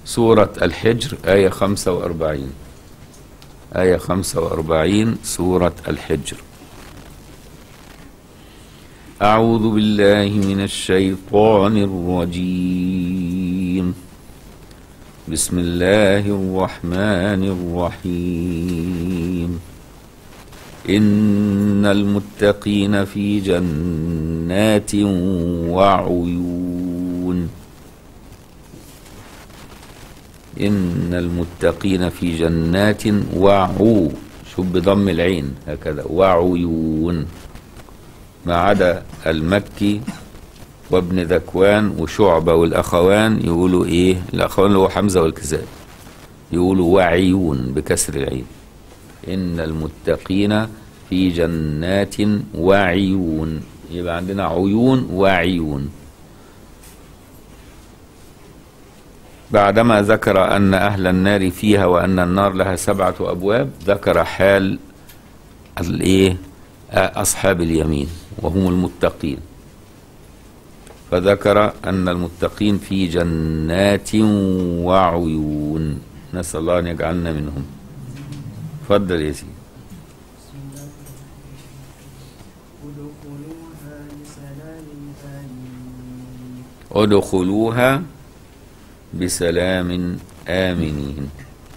سورة الحجر آية 45 آية 45 سورة الحجر أعوذ بالله من الشيطان الرجيم بسم الله الرحمن الرحيم إن المتقين في جنات وعيون إن المتقين في جنات وعو شوف بضم العين هكذا وعيون ما عدا المكي وابن ذكوان وشعبة والأخوان يقولوا إيه الأخوان اللي هو حمزة والكسائي يقولوا وعيون بكسر العين إن المتقين في جنات وعيون يبقى عندنا عيون وعيون بعدما ذكر أن أهل النار فيها وأن النار لها سبعة أبواب ذكر حال الإيه أصحاب اليمين وهم المتقين فذكر أن المتقين في جنات وعيون نسأل الله أن يجعلنا منهم تفضل يا سيدي ادخلوها بسلام آمنين ادخلوها بسلام آمنين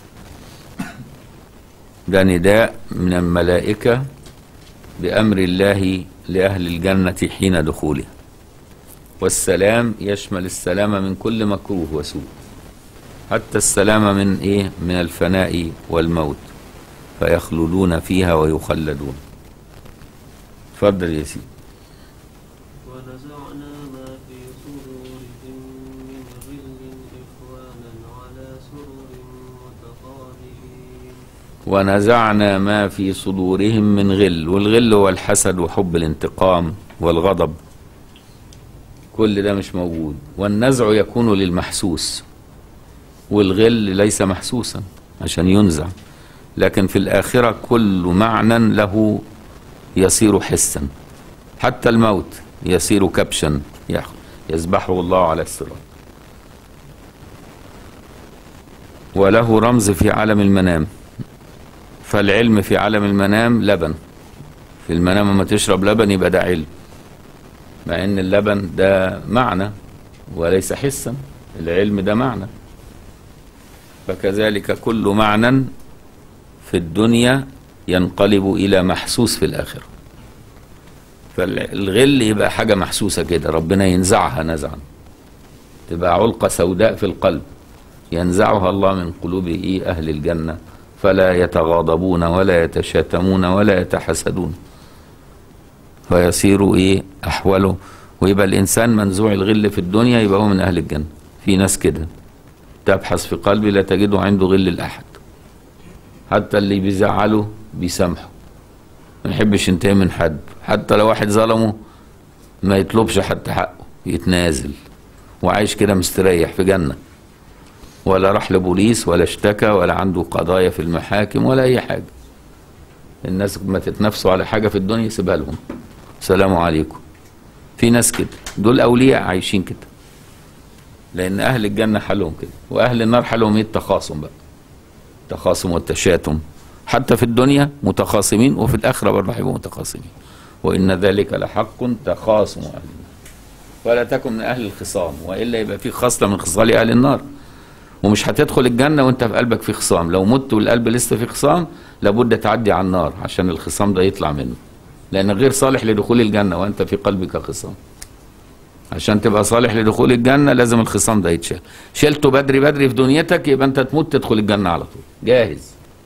ده نداء من الملائكة بأمر الله لأهل الجنة حين دخولها والسلام يشمل السلام من كل مكروه وسوء حتى السلام من إيه من الفناء والموت فيخلدون فيها ويخلدون تفضل يا سيدي ونزعنا ما في صدورهم من غل إخوانا على سرر متقابلين ونزعنا ما في صدورهم من غل والغل هو الحسد وحب الانتقام والغضب كل ده مش موجود والنزع يكون للمحسوس والغل ليس محسوسا عشان ينزع لكن في الآخرة كل معنى له يصير حسا حتى الموت يصير كبشا يح- يذبحه الله على الصراط وله رمز في عالم المنام فالعلم في عالم المنام لبن في المنام لما تشرب لبن يبقى ده علم مع ان اللبن ده معنى وليس حسا العلم ده معنى فكذلك كل معنى في الدنيا ينقلب الى محسوس في الاخره فالغل يبقى حاجه محسوسه كده ربنا ينزعها نزعا تبقى علقه سوداء في القلب ينزعها الله من قلوب إيه اهل الجنه فلا يتغاضبون ولا يتشاتمون ولا يتحسدون فيصير ايه احوله ويبقى الانسان منزوع الغل في الدنيا يبقى هو من اهل الجنه في ناس كده تبحث في قلبي لا تجده عنده غل الاحد حتى اللي بيزعله بيسامحه ما يحبش ينتهي من حد حتى لو واحد ظلمه ما يطلبش حتى حقه يتنازل وعايش كده مستريح في جنه ولا راح لبوليس ولا اشتكى ولا عنده قضايا في المحاكم ولا اي حاجه الناس ما تتنافسوا على حاجه في الدنيا يسيبها لهم السلام عليكم في ناس كده دول اولياء عايشين كده لان اهل الجنه حالهم كده واهل النار حالهم ايه التخاصم بقى التخاصم والتشاتم حتى في الدنيا متخاصمين وفي الاخره برضه هيبقوا متخاصمين وان ذلك لحق تخاصم اهل النار ولا تكن من اهل الخصام والا يبقى في خصله من خصال اهل النار ومش هتدخل الجنة وانت في قلبك في خصام لو مت والقلب لسه في خصام لابد تعدي على النار عشان الخصام ده يطلع منه لأن غير صالح لدخول الجنة وانت في قلبك خصام عشان تبقى صالح لدخول الجنة لازم الخصام ده يتشال شلته بدري بدري في دنيتك يبقى انت تموت تدخل الجنة على طول جاهز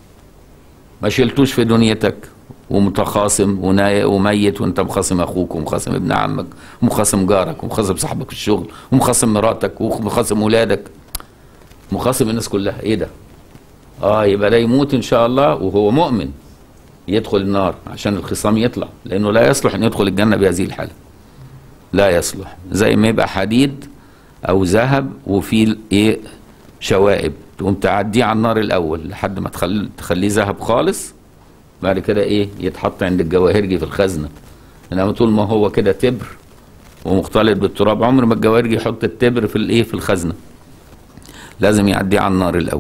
ما شلتوش في دنيتك ومتخاصم ونا- وميت وانت مخاصم اخوك ومخاصم ابن عمك ومخاصم جارك ومخاصم صاحبك في الشغل ومخاصم مراتك ومخاصم ولادك مخاصم الناس كلها ايه ده اه يبقى ده يموت ان شاء الله وهو مؤمن يدخل النار عشان الخصام يطلع لانه لا يصلح ان يدخل الجنه بهذه الحاله لا يصلح زي ما يبقى حديد او ذهب وفيه ايه شوائب تقوم تعديه على النار الاول لحد ما تخلي تخليه ذهب خالص بعد كده ايه يتحط عند الجواهرجي في الخزنه انما طول ما هو كده تبر ومختلط بالتراب عمر ما الجواهرجي يحط التبر في الايه في الخزنه لازم يعدي على النار الاول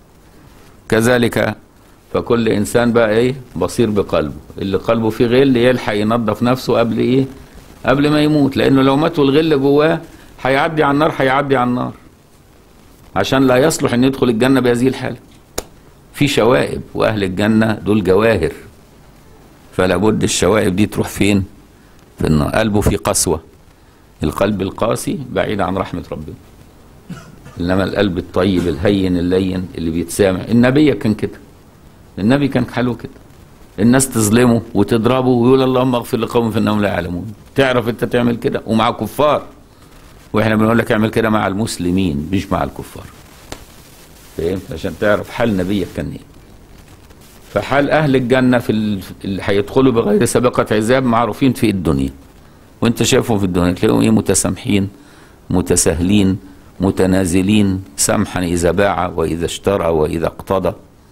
كذلك فكل انسان بقى ايه بصير بقلبه اللي قلبه فيه غل يلحق ينظف نفسه قبل ايه قبل ما يموت لانه لو مات والغل جواه هيعدي على النار هيعدي على النار عشان لا يصلح ان يدخل الجنه بهذه الحاله في شوائب واهل الجنه دول جواهر فلا بد الشوائب دي تروح فين في النار قلبه في قسوه القلب القاسي بعيد عن رحمه ربنا انما القلب الطيب الهين اللين اللي بيتسامح النبي كان كده النبي كان حاله كده الناس تظلمه وتضربه ويقول اللهم اغفر لقوم فانهم لا يعلمون تعرف انت تعمل كده ومع كفار واحنا بنقول لك اعمل كده مع المسلمين مش مع الكفار فهمت عشان تعرف حال نبيك كان ايه فحال اهل الجنه في ال- اللي هيدخلوا بغير سابقه عذاب معروفين في الدنيا وانت شايفهم في الدنيا تلاقيهم ايه متسامحين متساهلين متنازلين سمحا اذا باع واذا اشترى واذا اقتضى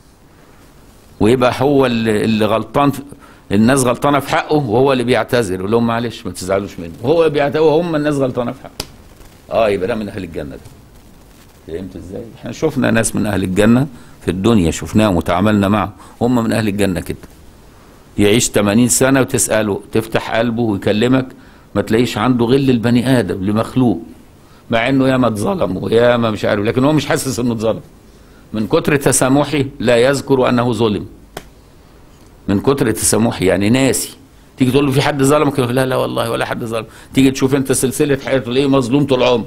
ويبقى هو اللي اللي غلطان في الناس غلطانه في حقه وهو اللي بيعتذر يقول لهم معلش ما تزعلوش منه هو بيعتذر وهم الناس غلطانه في حقه اه يبقى ده من اهل الجنه ده فهمت ازاي؟ احنا شفنا ناس من اهل الجنه في الدنيا شفناهم وتعاملنا معهم هم من اهل الجنه كده يعيش 80 سنه وتساله تفتح قلبه ويكلمك ما تلاقيش عنده غل البني ادم لمخلوق مع انه ياما اتظلم وياما مش عارف لكن هو مش حاسس انه اتظلم من كتر تسامحه لا يذكر انه ظلم من كتر تسامحه يعني ناسي تيجي تقول له في حد ظلمك يقول لا لا والله ولا حد ظلم تيجي تشوف انت سلسله حياته ليه مظلوم طول عمره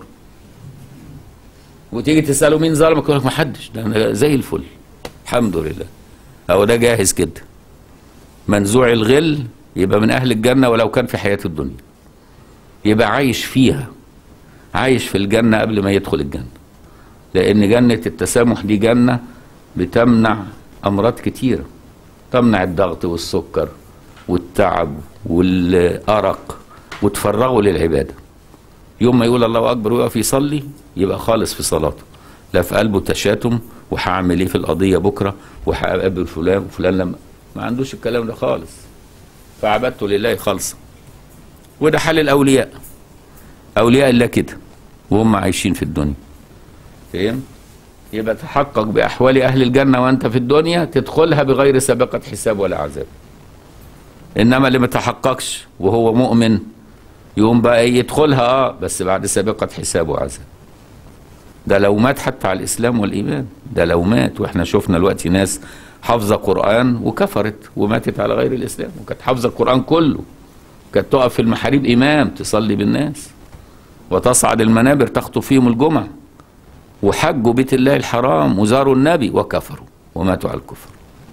وتيجي تساله مين ظلمك يقول لك ما حدش ده انا زي الفل الحمد لله هو ده جاهز كده منزوع الغل يبقى من اهل الجنه ولو كان في حياه الدنيا يبقى عايش فيها عايش في الجنه قبل ما يدخل الجنه لان جنه التسامح دي جنه بتمنع امراض كتيره تمنع الضغط والسكر والتعب والارق وتفرغه للعباده يوم ما يقول الله اكبر ويقف يصلي يبقى خالص في صلاته لا في قلبه تشاتم وهعمل ايه في القضيه بكره وهقابل فلان وفلان لما ما عندوش الكلام ده خالص فعبادته لله خالصه وده حال الاولياء اولياء الله كده وهم عايشين في الدنيا فاهم يبقى تحقق باحوال اهل الجنه وانت في الدنيا تدخلها بغير سابقه حساب ولا عذاب انما اللي ما تحققش وهو مؤمن يقوم بقى ايه يدخلها اه بس بعد سابقه حساب وعذاب ده لو مات حتى على الاسلام والايمان ده لو مات واحنا شفنا دلوقتي ناس حافظه قران وكفرت وماتت على غير الاسلام وكانت حافظه القران كله كانت تقف في المحاريب امام تصلي بالناس وتصعد المنابر تخطب فيهم الجمع وحجوا بيت الله الحرام وزاروا النبي وكفروا وماتوا على الكفر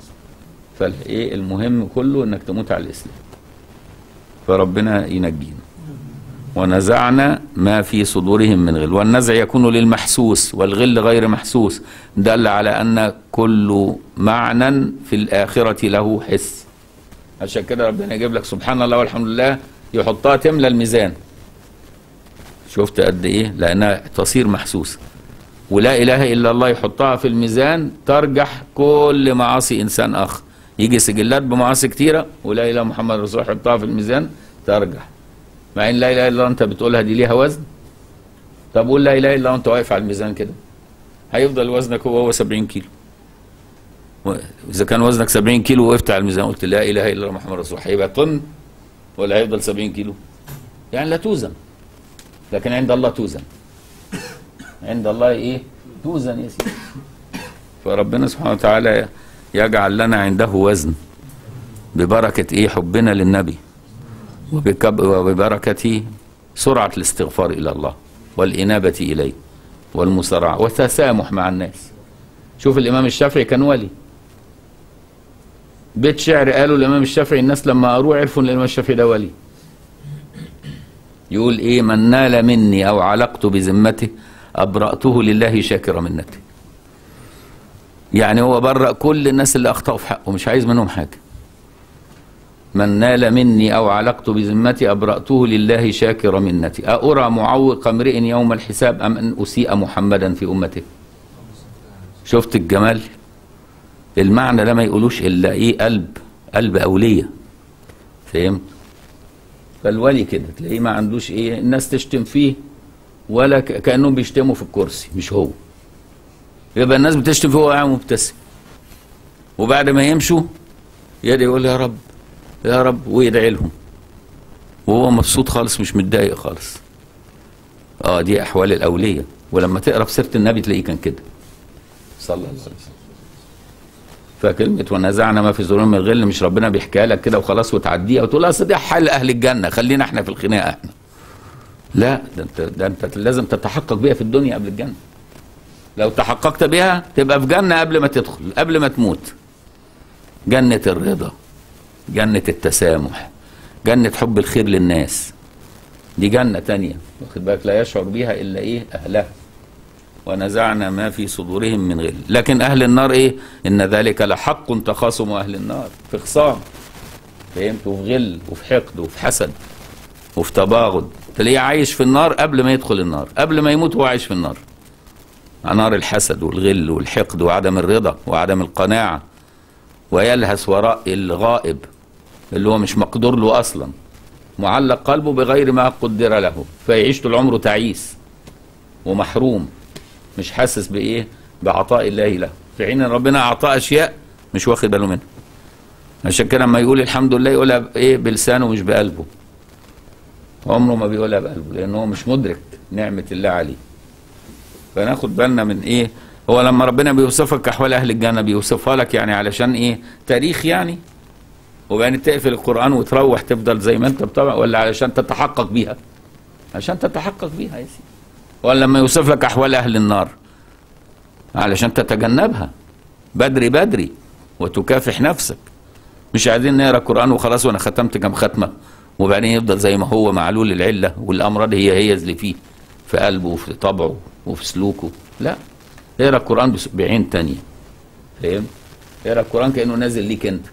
فالايه المهم كله انك تموت على الاسلام فربنا ينجينا ونزعنا ما في صدورهم من غل والنزع يكون للمحسوس والغل غير محسوس دل على أن كل معنى في الآخرة له حس عشان كده ربنا يجيب لك سبحان الله والحمد لله يحطها تملى الميزان شفت قد ايه لانها تصير محسوسه ولا اله الا الله يحطها في الميزان ترجح كل معاصي انسان اخر يجي سجلات بمعاصي كتيره ولا اله الا محمد رسول الله يحطها في الميزان ترجح مع ان لا اله الا الله انت بتقولها دي ليها وزن طب قول لا اله الا الله وانت واقف على الميزان كده هيفضل وزنك هو هو 70 كيلو و- اذا كان وزنك 70 كيلو وقفت على الميزان قلت لا اله الا الله محمد رسول الله هيبقى طن ولا هيفضل 70 كيلو يعني لا توزن لكن عند الله توزن عند الله ايه توزن يا سيدي فربنا سبحانه وتعالى يجعل لنا عنده وزن ببركة ايه حبنا للنبي وبكب وببركة سرعة الاستغفار إلى الله والإنابة إليه والمسارعة والتسامح مع الناس شوف الإمام الشافعي كان ولي بيت شعر قالوا الإمام الشافعي الناس لما قروه عرفوا إن الإمام الشافعي ده ولي يقول إيه من نال مني أو علقت بذمته أبرأته لله شاكر منته يعني هو برأ كل الناس اللي أخطأوا في حقه مش عايز منهم حاجة من نال مني أو علقت بذمتي أبرأته لله شاكر منتي أأرى معوق امرئ يوم الحساب أم أن أسيء محمدا في أمته شفت الجمال المعنى ده ما يقولوش إلا إيه قلب قلب أولية فهمت فالولي كده تلاقيه ما عندوش إيه الناس تشتم فيه ولا ك- كأنهم بيشتموا في الكرسي مش هو يبقى الناس بتشتم فيه وهو قاعد مبتسم وبعد ما يمشوا يدعي يقول يا رب يا رب ويدعي لهم وهو مبسوط خالص مش متضايق خالص اه دي احوال الاوليه ولما تقرا في سيره النبي تلاقيه كان كده صلى الله عليه وسلم فكلمة ونزعنا ما في صدورهم من الغل مش ربنا بيحكيها لك كده وخلاص وتعديها وتقول اصل دي حال اهل الجنة خلينا احنا في الخناقة احنا لا ده انت ده انت لازم تتحقق بيها في الدنيا قبل الجنة لو تحققت بها تبقى في جنة قبل ما تدخل قبل ما تموت جنة الرضا جنة التسامح جنة حب الخير للناس دي جنة تانية واخد بالك لا يشعر بيها إلا إيه أهلها ونزعنا ما في صدورهم من غل لكن أهل النار إيه إن ذلك لحق تخاصم أهل النار في خصام فهمت وفي غل وفي حقد وفي حسد وفي تباغض تلاقيه عايش في النار قبل ما يدخل النار قبل ما يموت هو عايش في النار نار الحسد والغل والحقد وعدم الرضا وعدم القناعة ويلهث وراء الغائب اللي هو مش مقدور له أصلا معلق قلبه بغير ما قدر له فيعيش طول عمره تعيس ومحروم مش حاسس بايه بعطاء الله له في حين ان ربنا اعطاه اشياء مش واخد باله منها عشان كده لما يقول الحمد لله يقولها بايه بلسانه مش بقلبه عمره ما بيقولها بقلبه لان هو مش مدرك نعمه الله عليه فناخد بالنا من ايه هو لما ربنا بيوصفك احوال اهل الجنه بيوصفها لك يعني علشان ايه تاريخ يعني وبعدين تقفل القرآن وتروح تفضل زي ما انت بتابع ولا علشان تتحقق بيها عشان تتحقق بيها يا سيدي ولا لما يوصف لك أحوال أهل النار علشان تتجنبها بدري بدري وتكافح نفسك مش عايزين نقرا قرآن وخلاص وانا ختمت كام ختمة وبعدين يفضل زي ما هو معلول العلة والأمراض هي هي اللي فيه في قلبه وفي طبعه وفي سلوكه لا اقرا القرآن بس- بعين تانية فاهم اقرا القرآن كأنه نازل ليك انت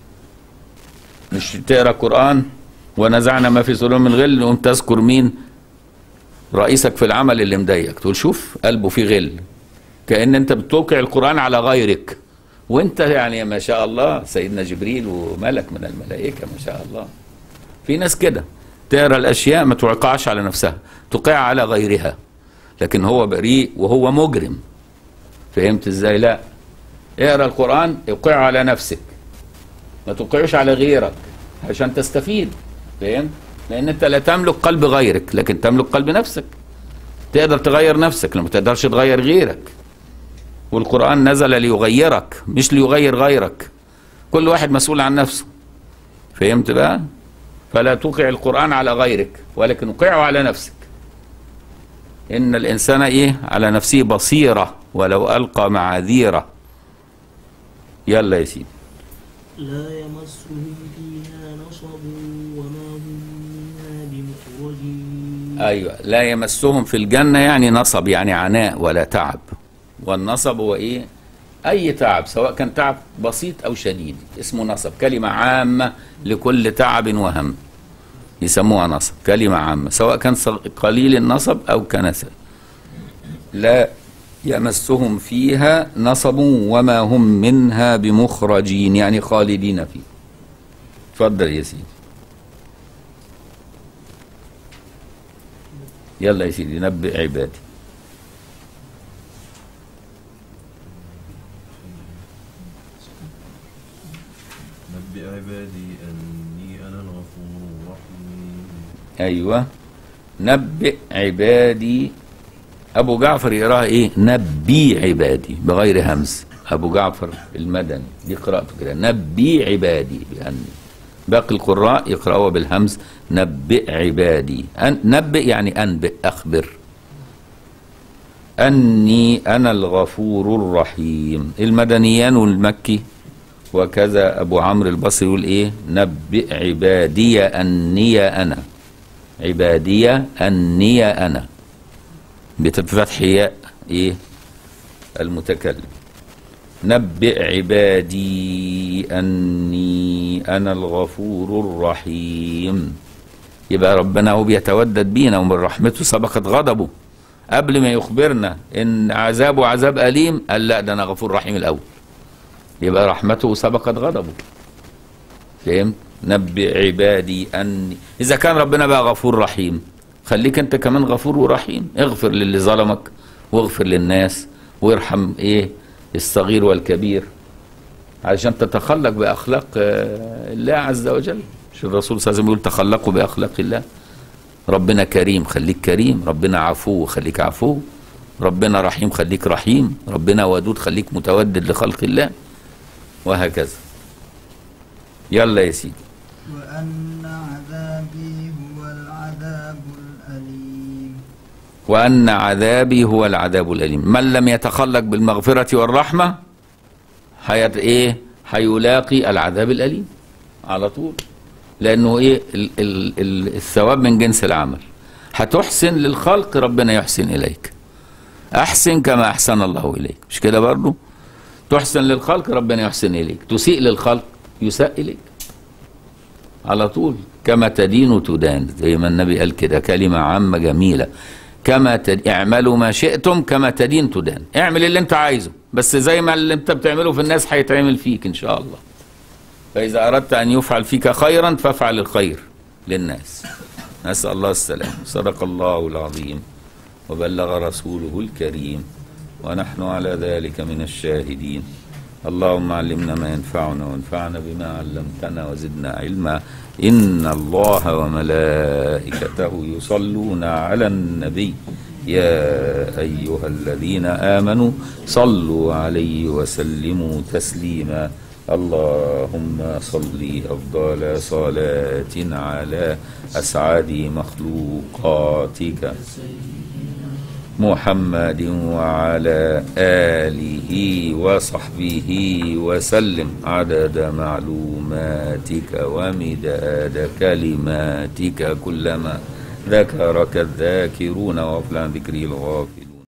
مش تقرا قران ونزعنا ما في صدورهم من غل وقوم تذكر مين رئيسك في العمل اللي مضايقك تقول شوف قلبه فيه غل كان انت بتوقع القران على غيرك وانت يعني ما شاء الله سيدنا جبريل وملك من الملائكه ما شاء الله في ناس كده تقرا الاشياء ما توقعش على نفسها تقع على غيرها لكن هو بريء وهو مجرم فهمت ازاي لا اقرا القران اوقعه على نفسك ما توقعوش على غيرك عشان تستفيد فاهم لان انت لا تملك قلب غيرك لكن تملك قلب نفسك تقدر تغير نفسك لما تقدرش تغير غيرك والقرآن نزل ليغيرك مش ليغير غيرك كل واحد مسؤول عن نفسه فهمت بقى فلا توقع القرآن على غيرك ولكن وقعه على نفسك إن الإنسان إيه على نفسه بصيرة ولو ألقى معاذيره يلا يا سيدي لا يمسهم فيها نصب وما هم منها بمخرجين ايوه لا يمسهم في الجنه يعني نصب يعني عناء ولا تعب والنصب هو ايه اي تعب سواء كان تعب بسيط او شديد اسمه نصب كلمه عامه لكل تعب وهم يسموها نصب كلمه عامه سواء كان صغ- قليل النصب او كان س- لا يمسهم فيها نصب وما هم منها بمخرجين يعني خالدين فيه اتفضل يا سيدي يلا يا سيدي نبئ عبادي نبئ عبادي أني أنا الغفور الرحيم ايوه نبئ عبادي ابو جعفر يقراها ايه نبي عبادي بغير همز ابو جعفر المدني دي قراءته كده نبي عبادي بأني باقي القراء يقرأوها بالهمز نبئ عبادي أن نبئ يعني أنبئ أخبر أني أنا الغفور الرحيم المدنيان والمكي وكذا أبو عمرو البصري يقول إيه نبئ عبادي أني أنا عبادي أني أنا بفتح ياء إيه المتكلم نبئ عبادي أني أنا الغفور الرحيم يبقى ربنا هو بيتودد بينا ومن رحمته سبقت غضبه قبل ما يخبرنا ان عذابه عذاب اليم قال لا ده انا غفور رحيم الاول يبقى رحمته سبقت غضبه فهمت نبئ عبادي اني اذا كان ربنا بقى غفور رحيم خليك انت كمان غفور ورحيم اغفر للي ظلمك واغفر للناس وارحم ايه الصغير والكبير علشان تتخلق باخلاق آه، الله عز وجل مش الرسول صلى الله عليه وسلم يقول تخلقوا باخلاق الله ربنا كريم خليك كريم ربنا عفو خليك عفو ربنا رحيم خليك رحيم ربنا ودود خليك متودد لخلق الله وهكذا يلا يا سيدي وأن عذابي هو العذاب الأليم وأن عذابي هو العذاب الأليم من لم يتخلق بالمغفرة والرحمة هيت إيه هيلاقي العذاب الأليم على طول لأنه إيه ال ال ال الثواب من جنس العمل هتحسن للخلق ربنا يحسن إليك أحسن كما أحسن الله إليك مش كده برضو تحسن للخلق ربنا يحسن إليك تسيء للخلق يساء إليك على طول كما تدين تدان زي ما النبي قال كده كلمة عامة جميلة كما تد... اعملوا ما شئتم كما تدين تدان اعمل اللي انت عايزه بس زي ما اللي انت بتعمله في الناس هيتعمل فيك ان شاء الله فإذا أردت أن يفعل فيك خيرا فافعل الخير للناس نسأل الله السلام صدق الله العظيم وبلغ رسوله الكريم ونحن على ذلك من الشاهدين اللهم علمنا ما ينفعنا وانفعنا بما علمتنا وزدنا علما إن الله وملائكته يصلون على النبي يا أيها الذين آمنوا صلوا عليه وسلموا تسليما اللهم صل أفضل صلاة على أسعد مخلوقاتك محمد وعلى آله وصحبه وسلم عدد معلوماتك ومداد كلماتك كلما ذكرك الذاكرون وافلع ذكري الغافل